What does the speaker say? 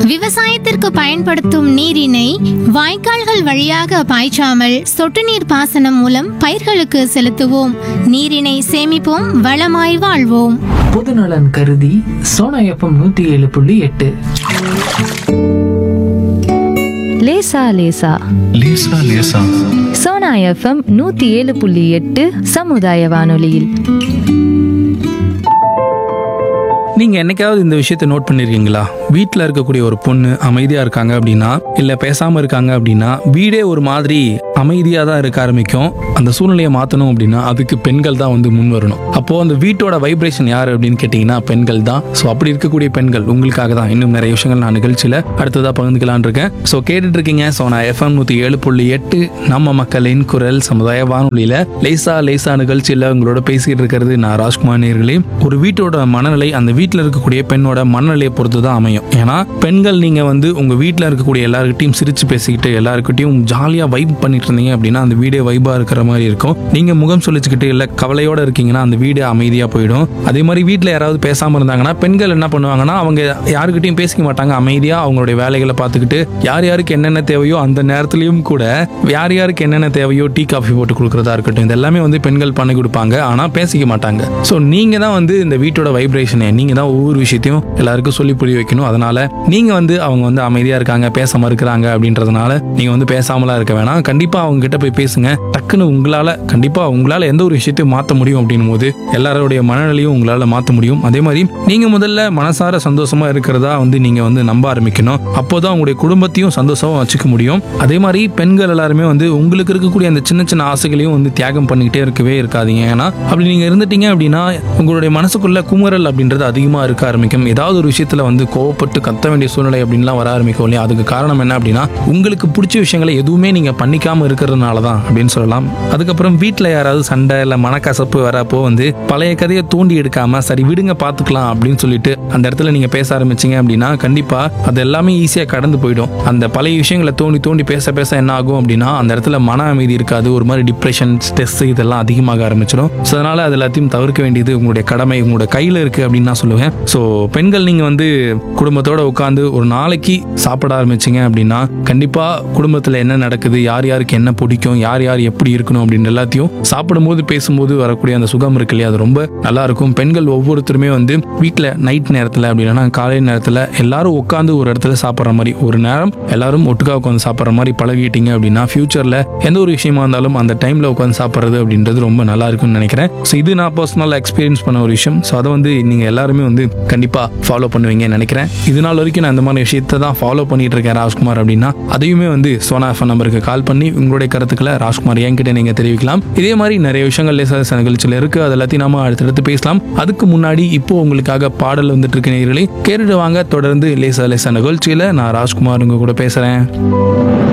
விவசாயத்திற்கு பயன்படுத்தும் நீரினை வாய்க்கால்கள் வழியாக பாய்ச்சாமல் சொட்டு நீர் பாசனம் மூலம் பயிர்களுக்கு செலுத்துவோம் நீரினை சேமிப்போம் வளமாய் வாழ்வோம் பொதுநலன் கருதி சோனா எஃப்எம் நூத்தி ஏழு புள்ளி எட்டு லேசா லேசா லேசா லேசா சோனா எஃப்எம் நூத்தி ஏழு புள்ளி எட்டு சமுதாய வானொலியில் நீங்க என்னைக்காவது இந்த விஷயத்தை நோட் பண்ணிருக்கீங்களா வீட்டில் இருக்கக்கூடிய ஒரு பொண்ணு அமைதியா இருக்காங்க அப்படின்னா இல்ல பேசாம இருக்காங்க அப்படின்னா வீடே ஒரு மாதிரி அமைதியா தான் இருக்க ஆரம்பிக்கும் அந்த சூழ்நிலையை மாத்தணும் அப்படின்னா அதுக்கு பெண்கள் தான் வந்து முன் வரணும் அப்போ அந்த வீட்டோட வைப்ரேஷன் யார் அப்படின்னு கேட்டீங்கன்னா பெண்கள் தான் ஸோ அப்படி இருக்கக்கூடிய பெண்கள் உங்களுக்காக தான் இன்னும் நிறைய விஷயங்கள் நான் நிகழ்ச்சியில அடுத்ததா பகிர்ந்துக்கலாம்னு இருக்கேன் ஸோ கேட்டுட்டு இருக்கீங்க ஸோ நான் எஃப்எம் நூத்தி ஏழு புள்ளி எட்டு நம்ம மக்களின் குரல் சமுதாய வானொலியில லேசா லேசா நிகழ்ச்சியில உங்களோட பேசிட்டு இருக்கிறது நான் ராஜ்குமார் நேர்களே ஒரு வீட்டோட மனநிலை அந்த வீட்டில் இருக்கக்கூடிய பெண்ணோட மனநிலையை பொறுத்து தான் அமையும் ஏன்னா பெண்கள் நீங்க வந்து உங்க வீட்டில் இருக்கக்கூடிய எல்லாருக்கிட்டையும் சிரிச்சு பேசிக்கிட்டு எல்லாருக்கிட்டையும் ஜாலியா வைப் பண்ணிட்டு இருந்தீங்க அப்படின்னா அந்த வீடே வைபா இருக்கிற மாதிரி இருக்கும் நீங்க முகம் சொல்லிச்சுக்கிட்டு இல்ல கவலையோட இருக்கீங்கன்னா அந்த வீடு அமைதியா போயிடும் அதே மாதிரி வீட்டில் யாராவது பேசாம இருந்தாங்கன்னா பெண்கள் என்ன பண்ணுவாங்கன்னா அவங்க யாருக்கிட்டையும் பேசிக்க மாட்டாங்க அமைதியா அவங்களுடைய வேலைகளை பார்த்துக்கிட்டு யார் யாருக்கு என்னென்ன தேவையோ அந்த நேரத்துலயும் கூட யார் யாருக்கு என்னென்ன தேவையோ டீ காஃபி போட்டு கொடுக்கறதா இருக்கட்டும் இது எல்லாமே வந்து பெண்கள் பண்ணி கொடுப்பாங்க ஆனா பேசிக்க மாட்டாங்க ஸோ நீங்க தான் வந்து இந்த வீட்டோட வைப்ரேஷனை நீங்க தான் ஒவ்வொரு விஷயத்தையும் எல்லாருக்கும் சொல்லி புரிய வைக்கணும் அதனால நீங்க வந்து அவங்க வந்து அமைதியா இருக்காங்க பேச மறுக்கிறாங்க அப்படின்றதுனால நீங்க வந்து பேசாமலா இருக்க வேணாம் கண்டிப்பா அவங்க கிட்ட போய் பேசுங்க டக்குன்னு உங்களால கண்டிப்பா உங்களால எந்த ஒரு விஷயத்தையும் மாத்த முடியும் அப்படின்னும் போது எல்லாருடைய மனநிலையும் உங்களால மாத்த முடியும் அதே மாதிரி நீங்க முதல்ல மனசார சந்தோஷமா இருக்கிறதா வந்து நீங்க வந்து நம்ப ஆரம்பிக்கணும் அப்போதான் உங்களுடைய குடும்பத்தையும் சந்தோஷமா வச்சுக்க முடியும் அதே மாதிரி பெண்கள் எல்லாருமே வந்து உங்களுக்கு இருக்கக்கூடிய அந்த சின்ன சின்ன ஆசைகளையும் வந்து தியாகம் பண்ணிக்கிட்டே இருக்கவே இருக்காதீங்க ஏன்னா அப்படி நீங்க இருந்துட்டீங்க அப்படின்னா உங்களுடைய மனசுக்குள்ள குமுறல் அப்படின்றது அதிகமா இருக்க ஆரம்பிக்கும் ஏதாவது ஒரு விஷயத்துல வந்து கோவப்பட்டு கத்த வேண்டிய சூழ்நிலை அப்படின்லாம் வர ஆரம்பிக்கும் இல்லையா அதுக்கு காரணம் என்ன அப்படின்னா உங்களுக்கு பிடிச்ச விஷயங்களை எதுவுமே நீங்க பண்ணிக்காம இருக்கிறதுனால தான் அப்படின்னு சொல்லலாம் அதுக்கப்புறம் வீட்டில் யாராவது சண்டை இல்லை மனக்கசப்பு வரப்போ வந்து பழைய கதையை தூண்டி எடுக்காம சரி விடுங்க பார்த்துக்கலாம் அப்படின்னு சொல்லிட்டு அந்த இடத்துல நீங்க பேச ஆரம்பிச்சீங்க அப்படின்னா கண்டிப்பா அது எல்லாமே ஈஸியாக கடந்து போயிடும் அந்த பழைய விஷயங்களை தோண்டி தோண்டி பேச பேச என்ன ஆகும் அப்படின்னா அந்த இடத்துல மன அமைதி இருக்காது ஒரு மாதிரி டிப்ரெஷன் ஸ்ட்ரெஸ் இதெல்லாம் அதிகமாக ஆரம்பிச்சிடும் ஸோ அதனால அது எல்லாத்தையும் தவிர்க்க வேண்டியது உங்களுடைய கடமை உங்களோட கையில் இருக்கு அப்படின்னு நான் சொல்லுவேன் ஸோ பெண்கள் நீங்க வந்து குடும்பத்தோட உட்காந்து ஒரு நாளைக்கு சாப்பிட ஆரம்பிச்சீங்க அப்படின்னா கண்டிப்பா குடும்பத்தில் என்ன நடக்குது யார் யாருக்கு என்ன பிடிக்கும் யார் யார் எப்படி இருக்கணும் அப்படின்னு எல்லாத்தையும் சாப்பிடும்போது பேசும்போது வரக்கூடிய அந்த சுகம் இருக்கு இல்லையா அது ரொம்ப நல்லா இருக்கும் பெண்கள் ஒவ்வொருத்தருமே வந்து வீட்டில் நைட் நேரத்தில் அப்படின்னா காலை நேரத்தில் எல்லாரும் உட்காந்து ஒரு இடத்துல சாப்பிட்ற மாதிரி ஒரு நேரம் எல்லாரும் ஒட்டுக்கா உட்காந்து சாப்பிட்ற மாதிரி பழகிட்டீங்க அப்படின்னா ஃபியூச்சரில் எந்த ஒரு விஷயமா இருந்தாலும் அந்த டைமில் உட்காந்து சாப்பிட்றது அப்படின்றது ரொம்ப நல்லா இருக்கும்னு நினைக்கிறேன் ஸோ இது நான் பர்சனலாக எக்ஸ்பீரியன்ஸ் பண்ண ஒரு விஷயம் ஸோ அதை வந்து நீங்கள் எல்லாருமே வந்து கண்டிப்பாக ஃபாலோ பண்ணுவீங்கன்னு நினைக்கிறேன் இது நாள் வரைக்கும் நான் இந்த மாதிரி விஷயத்தை தான் ஃபாலோ பண்ணிட்டு இருக்கேன் ராஜ்குமார் அப்படின்னா அதையுமே வந்து சோனா எஃப்எம் நம்பருக்கு கால் பண்ணி உங்களுடைய கருத்துக்களை ராஜ்குமார் என்கிட்ட நீங்கள் தெரிவிக்கலாம் இதே மாதிரி நிறைய விஷயங்கள் லேசாத நிகழ்ச்சியில் இருக்கு அது எல்லாத்தையும் நாம அடுத்தடுத்து பேசலாம் அதுக்கு முன்னாடி இப்போ உங்களுக்காக பாடல் வந்துட்டு இருக்க நேயர்களே கேட்டுட்டு வாங்க தொடர்ந்து லேசா லேசா நிகழ்ச்சியில் நான் ராஜ்குமார் உங்க கூட பேசுறேன்